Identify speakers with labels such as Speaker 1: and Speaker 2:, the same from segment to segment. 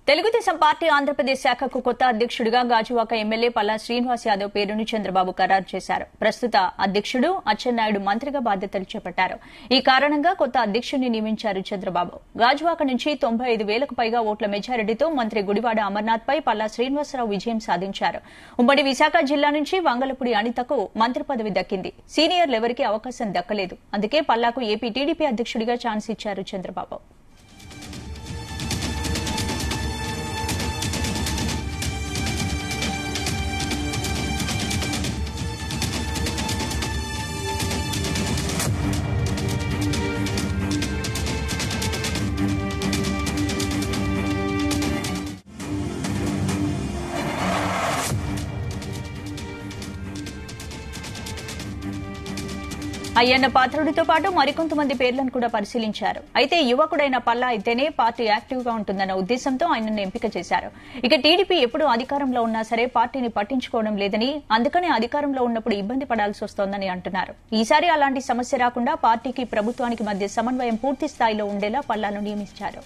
Speaker 1: Telugu Desam party Andhra Pradesh శాఖకు కొత్త అధ్యక్షుడిగా గాజువాక ఎమ్మెల్యే పల్లా శ్రీనివాస్ యాదవ్ పేరును చంద్రబాబు ఖరారు చేశారు ప్రస్తుత అధ్యక్షుడు అచ్చెన్నాయుడు మంత్రిగా బాధ్యతలు చేపట్టారు ఈ కారణంగా కొత్త అధ్యక్షుడిని నియమించారు చంద్రబాబు గాజువాక నుంచి తొంభై ఐదు వేలకు పైగా ఓట్ల మెజారిటీతో మంత్రి గుడివాడ అమర్నాథ్ పై పల్లా శ్రీనివాసరావు విజయం సాధించారు ఉమ్మడి విశాఖ జిల్లా నుంచి వంగలపూడి అనితకు మంత్రి పదవి దక్కింది సీనియర్లెవరికీ అవకాశం దక్కలేదు అందుకే పల్లాకు ఏపీ టీడీపీ అధ్యక్షుడిగా ఛాన్స్ ఇచ్చారు చంద్రబాబు అయ్యన్న పాత్రుడితో పాటు మరికొంతమంది పేర్లను కూడా పరిశీలించారు అయితే యువకుడైన పల్లా అయితేనే పార్టీ యాక్టివ్ గా ఉంటుందన్న ఉద్దేశంతో ఆయనను ఎంపిక చేశారు ఇక టీడీపీ ఎప్పుడు అధికారంలో ఉన్నా సరే పార్టీని పట్టించుకోవడం లేదని అందుకనే అధికారంలో ఉన్నప్పుడు ఇబ్బంది పడాల్సి వస్తోందని అంటున్నారు ఈసారి అలాంటి సమస్య రాకుండా పార్టీకి ప్రభుత్వానికి మధ్య సమన్వయం పూర్తి స్థాయిలో ఉండేలా పల్లాను నియమించారు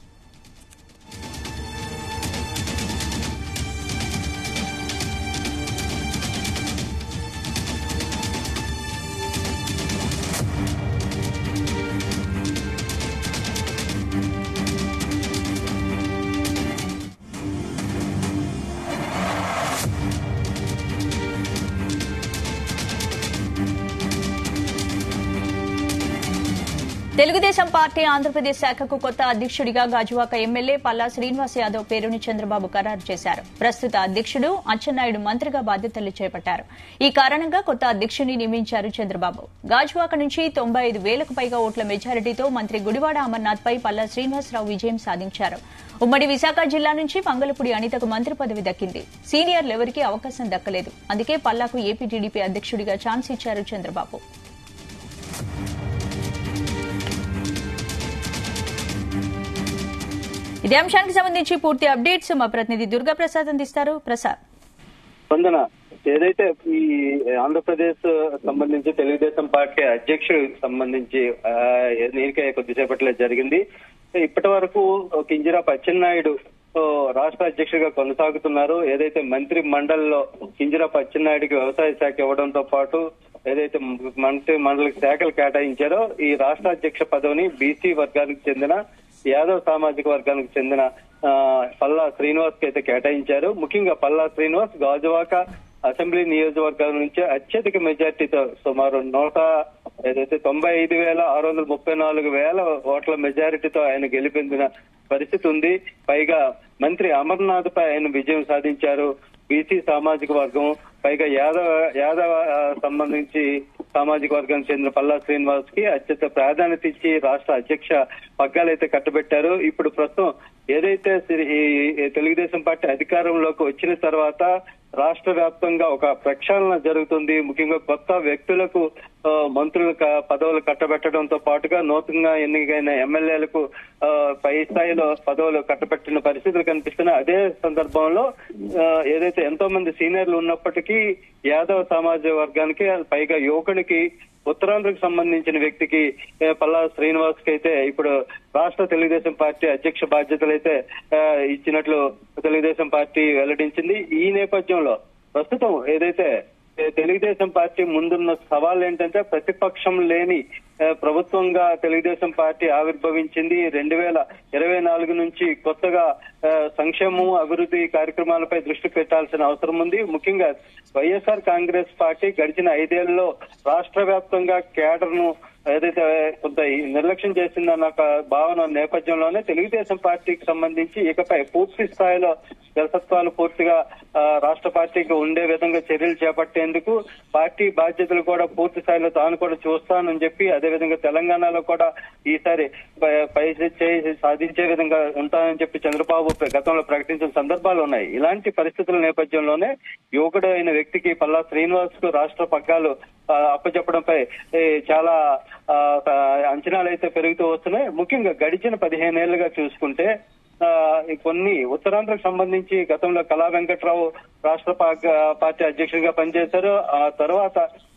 Speaker 1: తెలుగుదేశం పార్టీ ఆంధ్రప్రదేశ్ శాఖకు కొత్త అధ్యక్షుడిగా గాజువాక ఎమ్మెల్యే పల్లా శ్రీనివాస్ యాదవ్ పేరును చంద్రబాబు ఖరారు చేశారు ప్రస్తుత అధ్యక్షుడు అచ్చెన్నాయుడు మంత్రిగా బాధ్యతలు చేపట్టారు ఈ కారణంగా కొత్త అధ్యక్షుడిని నియమించారు చంద్రబాబు గాజువాక నుంచి తొంభై ఐదు వేలకు పైగా ఓట్ల మెజారిటీతో మంత్రి గుడివాడ అమర్నాథ్ పై పల్లా శ్రీనివాసరావు విజయం సాధించారు ఉమ్మడి విశాఖ జిల్లా నుంచి పంగలపూడి అనితకు మంత్రి పదవి దక్కింది సీనియర్లెవరికీ అవకాశం దక్కలేదు అందుకే పల్లాకు ఏపీ టీడీపీ అధ్యక్షుడిగా ఛాన్స్ ఇచ్చారు చంద్రబాబు ఇదే అంశానికి సంబంధించి పూర్తి అప్డేట్స్ మా ప్రతినిధి దుర్గా ప్రసాద్ అందిస్తారు ప్రసాద్
Speaker 2: స్పందన ఏదైతే ఈ ఆంధ్రప్రదేశ్ సంబంధించి తెలుగుదేశం పార్టీ అధ్యక్షుడికి సంబంధించి ఆ, ఎన్నిక కొద్దిసేపట్లో జరిగింది ఇప్పటి వరకు కింజరాపు అచ్చెన్నాయుడు ఓ, రాష్ట్ర అధ్యక్షుడిగా కొనసాగుతున్నారు ఏదైతే మంత్రి మండలిలో కింజరాపు అచ్చెన్నాయుడికి వ్యవసాయ శాఖ ఇవ్వడంతో పాటు ఏదైతే మంత్రి మండలికి శాఖలు కేటాయించారో ఈ రాష్ట్ర అధ్యక్ష పదవిని బీసీ వర్గానికి చెందిన యాదవ్ సామాజిక వర్గానికి చెందిన ఆ, పల్లా శ్రీనివాస్ కి అయితే కేటాయించారు ముఖ్యంగా పల్లా శ్రీనివాస్ గాజువాక అసెంబ్లీ నియోజకవర్గాల నుంచి అత్యధిక మెజార్టీతో సుమారు నూట ఏదైతే తొంభై ఐదు వేల ఆరు వందల ముప్పై నాలుగు వేల ఓట్ల మెజారిటీతో ఆయన గెలిపించిన పరిస్థితి ఉంది పైగా మంత్రి అమర్నాథ్ పై ఆయన విజయం సాధించారు బీసీ సామాజిక వర్గం పైగా యాదవ యాదవ ఆ, సంబంధించి సామాజిక వర్గానికి చెందిన పల్లా శ్రీనివాస్ కి అత్యంత ప్రాధాన్యత ఇచ్చి రాష్ట్ర అధ్యక్ష పగ్గాలు అయితే కట్టబెట్టారు ఇప్పుడు ప్రస్తుతం ఏదైతే శ్రీ- ఈ తెలుగుదేశం పార్టీ అధికారంలోకి వచ్చిన తర్వాత రాష్ట్ర వ్యాప్తంగా ఒక ప్రక్షాళన జరుగుతుంది ముఖ్యంగా కొత్త వ్యక్తులకు ఆ, మంత్రుల క- పదవులు కట్టబెట్టడంతో పాటుగా నూతనంగా ఎన్నికైన ఎమ్మెల్యేలకు ఆ, పై స్థాయిలో పదవులు కట్టబెట్టిన పరిస్థితులు కనిపిస్తున్నాయి అదే సందర్భంలో ఆ, ఏదైతే ఎంతో మంది సీనియర్లు ఉన్నప్పటికీ యాదవ సమాజ వర్గానికి పైగా యువకునికి ఉత్తరాంధ్రకు సంబంధించిన వ్యక్తికి ఏ, పల్లా శ్రీనివాస్ కి అయితే ఇప్పుడు రాష్ట్ర తెలుగుదేశం పార్టీ అధ్యక్ష బాధ్యతలు అయితే ఆ, ఇచ్చినట్లు తెలుగుదేశం పార్టీ వెల్లడించింది ఈ నేపథ్యంలో ప్రస్తుతం ఏదైతే ఏ, తెలుగుదేశం పార్టీ ముందున్న సవాల్ ఏంటంటే ప్రతిపక్షం లేని ఆ, ప్రభుత్వంగా తెలుగుదేశం పార్టీ ఆవిర్భవించింది రెండు వేల ఇరవై నాలుగు నుంచి కొత్తగా ఆ, సంక్షేమం అభివృద్ధి కార్యక్రమాలపై దృష్టి పెట్టాల్సిన అవసరం ఉంది ముఖ్యంగా వైఎస్ఆర్ కాంగ్రెస్ పార్టీ గడిచిన ఐదేళ్లలో రాష్ట్ర వ్యాప్తంగా కేడర్ ను ఏదైతే కొంత ఈ నిర్లక్ష్యం చేసిందన్న ఒక భావన నేపథ్యంలోనే తెలుగుదేశం పార్టీకి సంబంధించి ఇకపై పూర్తి స్థాయిలో జలసత్వాలు పూర్తిగా ఆ, రాష్ట్ర పార్టీకి ఉండే విధంగా చర్యలు చేపట్టేందుకు పార్టీ బాధ్యతలు కూడా పూర్తి స్థాయిలో తాను కూడా చూస్తానని చెప్పి అదేవిధంగా తెలంగాణలో కూడా ఈసారి పై- పై చేయి సాధించే విధంగా ఉంటానని చెప్పి చంద్రబాబు ప్ర- గతంలో ప్రకటించిన సందర్భాలు ఉన్నాయి ఇలాంటి పరిస్థితుల నేపథ్యంలోనే యువకుడు అయిన వ్యక్తికి పల్లా శ్రీనివాస్ కు రాష్ట్ర పగ్గాలు ఆ, అప్పచెప్పడంపై ఏ, చాలా ఆ, ఆ, అంచనాలు అయితే పెరుగుతూ వస్తున్నాయి ముఖ్యంగా గడిచిన పదిహేనేళ్లుగా చూసుకుంటే ఆ, ఈ కొన్ని ఉత్తరాంధ్రకు సంబంధించి గతంలో కళా వెంకట్రావు రాష్ట్ర పా- పార్టీ అధ్యక్షుడిగా పనిచేశారు ఆ తర్వాత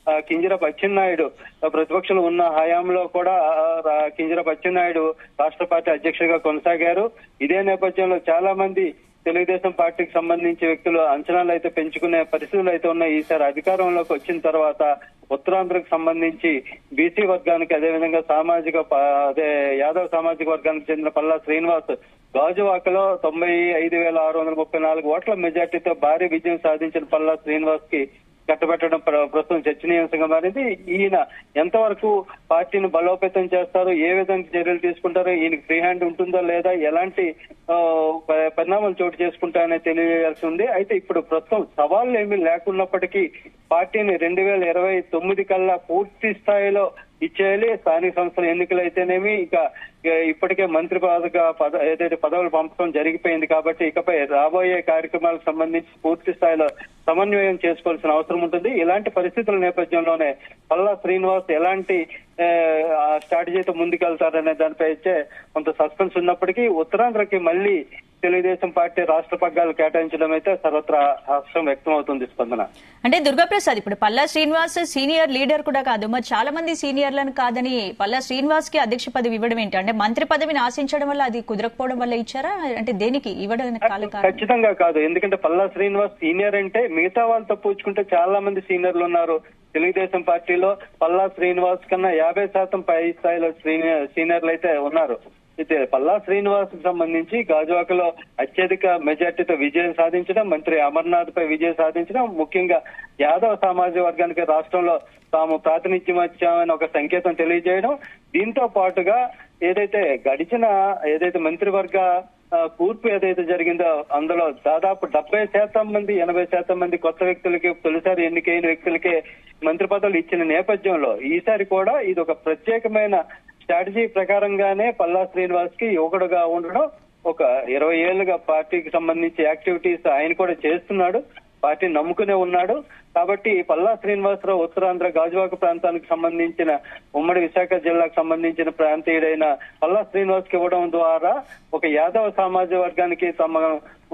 Speaker 2: ఆ, కింజరపు అచ్చెన్నాయుడు ఆ, ప్రతిపక్షంలో ఉన్న హయాంలో కూడా ఆ, రా- కింజరపు అచ్చెన్నాయుడు రాష్ట్ర పార్టీ అధ్యక్షుడిగా కొనసాగారు ఇదే నేపథ్యంలో చాలా మంది తెలుగుదేశం పార్టీకి సంబంధించి వ్యక్తులు అంచనాలు అయితే పెంచుకునే పరిస్థితులు అయితే ఉన్నాయి ఈసారి అధికారంలోకి వచ్చిన తర్వాత ఉత్తరాంధ్రకు సంబంధించి బీసీ వర్గానికి అదేవిధంగా సామాజిక ప- అదే యాదవ్ సామాజిక వర్గానికి చెందిన పల్లా శ్రీనివాస్ గాజువాకలో తొంభై ఐదు వేల ఆరు వందల ముప్పై నాలుగు ఓట్ల మెజార్టీతో భారీ విజయం సాధించిన పల్లా శ్రీనివాస్ కి కట్టబెట్టడం ప్ర- ప్రస్తుతం చర్చనీయాంశంగా మారింది ఈయన ఎంతవరకు పార్టీని బలోపేతం చేస్తారు ఏ విధంగా చర్యలు తీసుకుంటారు ఈయనకి ఫ్రీ హ్యాండ్ ఉంటుందా లేదా ఎలాంటి ఆ, ప- పరిణామాలు చోటు చేసుకుంటారనే తెలియజేయాల్సి ఉంది అయితే ఇప్పుడు ప్రస్తుతం సవాళ్లు ఏమీ లేకున్నప్పటికీ పార్టీని రెండు వేల ఇరవై తొమ్మిది కల్లా పూర్తి స్థాయిలో ఇచ్చేయాలి స్థానిక సంస్థల ఎన్నికలు అయితేనేమి ఇక ఇక ఇప్పటికే మంత్రి పదవిగా పద ఏదైతే పదవులు పంపడం జరిగిపోయింది కాబట్టి ఇకపై రాబోయే కార్యక్రమాలకు సంబంధించి పూర్తి స్థాయిలో సమన్వయం చేసుకోవాల్సిన అవసరం ఉంటుంది ఇలాంటి పరిస్థితుల నేపథ్యంలోనే పల్లా శ్రీనివాస్ ఎలాంటి ఆ, ఆ స్ట్రాటజీతో ముందుకెళ్తారనే దానిపై అయితే కొంత సస్పెన్స్ ఉన్నప్పటికీ ఉత్తరాంధ్రకి మళ్ళీ తెలుగుదేశం పార్టీ రాష్ట్ర పగ్గాలు కేటాయించడం అయితే సర్వత్రా హర్షం వ్యక్తం అవుతుంది స్పందన
Speaker 1: అంటే దుర్గాప్రసాద్ ఇప్పుడు పల్లా శ్రీనివాస్ సీనియర్ లీడర్ కూడా కాదు మరి చాలా మంది సీనియర్లను కాదని పల్లా శ్రీనివాస్ కి అధ్యక్ష పదవి ఇవ్వడం ఏంటి అంటే మంత్రి పదవిని ఆశించడం వల్ల అది కుదరకపోవడం వల్ల ఇచ్చారా అంటే దేనికి ఇవ్వడానికి కాల కారణం
Speaker 2: ఖచ్చితంగా కాదు ఎందుకంటే పల్లా శ్రీనివాస్ సీనియర్ అంటే మిగతా వాళ్ళతో పూచుకుంటే చాలా మంది సీనియర్లు ఉన్నారు తెలుగుదేశం పార్టీలో పల్లా శ్రీనివాస్ కన్నా యాభై శాతం పై స్థాయిలో సీనియర్ సీనియర్లు అయితే ఉన్నారు అయితే పల్లా శ్రీనివాస్ కు సంబంధించి గాజువాకలో అత్యధిక మెజార్టీతో విజయం సాధించడం మంత్రి అమర్నాథ్ పై విజయం సాధించడం ముఖ్యంగా యాదవ సామాజిక వర్గానికి రాష్ట్రంలో తాము ప్రాతినిధ్యం వచ్చామని ఒక సంకేతం తెలియజేయడం దీంతో పాటుగా ఏదైతే గడిచిన ఏదైతే మంత్రివర్గ ఆ, కూర్పు ఏదైతే జరిగిందో అందులో దాదాపు డెబ్బై శాతం మంది ఎనభై శాతం మంది కొత్త వ్యక్తులకి తొలిసారి ఎన్నికైన వ్యక్తులకే మంత్రి పదవులు ఇచ్చిన నేపథ్యంలో ఈసారి కూడా ఇది ఒక ప్రత్యేకమైన స్ట్రాటజీ ప్రకారంగానే పల్లా శ్రీనివాస్ కి యువకుడుగా ఉండడం ఒక ఇరవై ఏళ్లుగా పార్టీకి సంబంధించి యాక్టివిటీస్ ఆయన కూడా చేస్తున్నాడు పార్టీని నమ్ముకునే ఉన్నాడు కాబట్టి పల్లా శ్రీనివాసరావు ఉత్తరాంధ్ర గాజువాక ప్రాంతానికి సంబంధించిన ఉమ్మడి విశాఖ జిల్లాకు సంబంధించిన ప్రాంతీయుడైన పల్లా శ్రీనివాస్ కి ఇవ్వడం ద్వారా ఒక యాదవ సామాజిక వర్గానికి తమ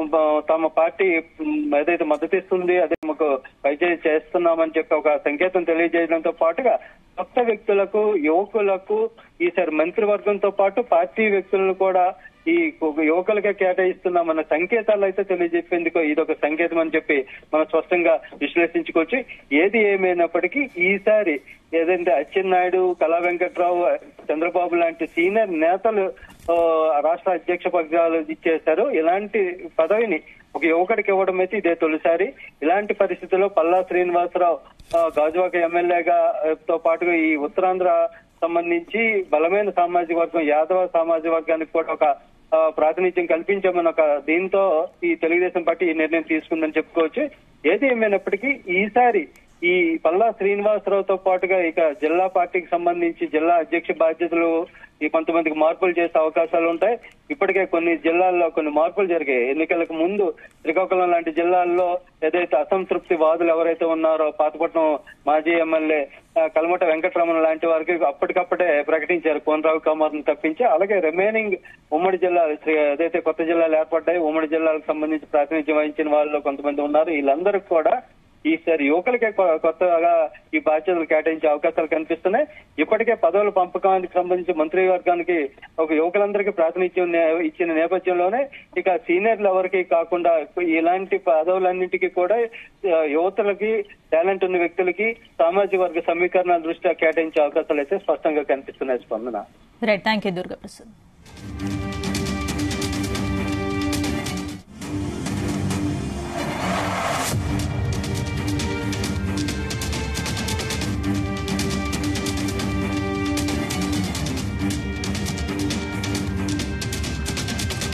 Speaker 2: తమ పార్టీ ఉమ్, ఏదైతే మద్దతు ఇస్తుంది అదే మాకు పైచేయి చేస్తున్నామని చెప్పి ఒక సంకేతం తెలియజేయడంతో పాటుగా కొత్త వ్యక్తులకు యువకులకు ఈసారి మంత్రివర్గంతో పాటు పార్టీ వ్యక్తులను కూడా ఈ యువకులకే కేటాయిస్తున్నామన్న సంకేతాలు అయితే తెలియజెప్పేందుకు ఇది ఒక సంకేతం అని చెప్పి మనం స్పష్టంగా విశ్లేషించుకోవచ్చు ఏది ఏమైనప్పటికీ ఈసారి ఏదంటే అచ్చెన్నాయుడు కళా వెంకట్రావు చంద్రబాబు లాంటి సీనియర్ నేతలు ఆ, రాష్ట్ర అధ్యక్ష పగ్గాలు ఇచ్చేశారు ఇలాంటి పదవిని ఒక యువకుడికి ఇవ్వడం అయితే ఇదే తొలిసారి ఇలాంటి పరిస్థితుల్లో పల్లా శ్రీనివాసరావు ఆ, గాజువాక ఎమ్మెల్యేగా ఆ, తో పాటుగా ఈ ఉత్తరాంధ్ర సంబంధించి బలమైన సామాజిక వర్గం యాదవ సామాజిక వర్గానికి కూడా ఒక ఆ, ప్రాతినిధ్యం కల్పించామని ఒక దీంతో ఈ తెలుగుదేశం పార్టీ ఈ నిర్ణయం తీసుకుందని చెప్పుకోవచ్చు ఏది ఏమైనప్పటికీ ఈసారి ఈ పల్లా శ్రీనివాసరావుతో పాటుగా ఇక జిల్లా పార్టీకి సంబంధించి జిల్లా అధ్యక్ష బాధ్యతలు ఈ కొంతమందికి మార్పులు చేసే అవకాశాలు ఉంటాయి ఇప్పటికే కొన్ని జిల్లాల్లో కొన్ని మార్పులు జరిగాయి ఎన్నికలకు ముందు శ్రీకాకుళం లాంటి జిల్లాల్లో ఏదైతే అసంతృప్తి వాదులు ఎవరైతే ఉన్నారో పాతపట్నం మాజీ ఎమ్మెల్యే ఆ, కల్మట వెంకటరమణ లాంటి వారికి అప్పటికప్పుడే ప్రకటించారు కోనరావు కుమార్ని తప్పించి అలాగే రిమైనింగ్ ఉమ్మడి జిల్లాలు శ్రీ- ఏదైతే కొత్త జిల్లాలు ఏర్పడ్డాయి ఉమ్మడి జిల్లాలకు సంబంధించి ప్రాతినిధ్యం వహించిన వాళ్ళు కొంతమంది ఉన్నారు వీళ్ళందరికీ కూడా ఈసారి యువకులకే కొ- కొత్తగా ఈ బాధ్యతలు కేటాయించే అవకాశాలు కనిపిస్తున్నాయి ఇప్పటికే పదవుల పంపకానికి సంబంధించి మంత్రివర్గానికి ఒక యువకులందరికీ ప్రాతినిధ్యం నే- ఇచ్చిన నేపథ్యంలోనే ఇక సీనియర్లు ఎవరికి కాకుండా ఇలాంటి పదవులన్నింటికి కూడా ఆ, యువతులకి టాలెంట్ ఉన్న వ్యక్తులకి సామాజిక వర్గ సమీకరణ దృష్ట్యా కేటాయించే అవకాశాలు అయితే స్పష్టంగా కనిపిస్తున్నాయి స్పందన
Speaker 1: రైట్ థ్యాంక్ యూ దుర్గాప్రసాద్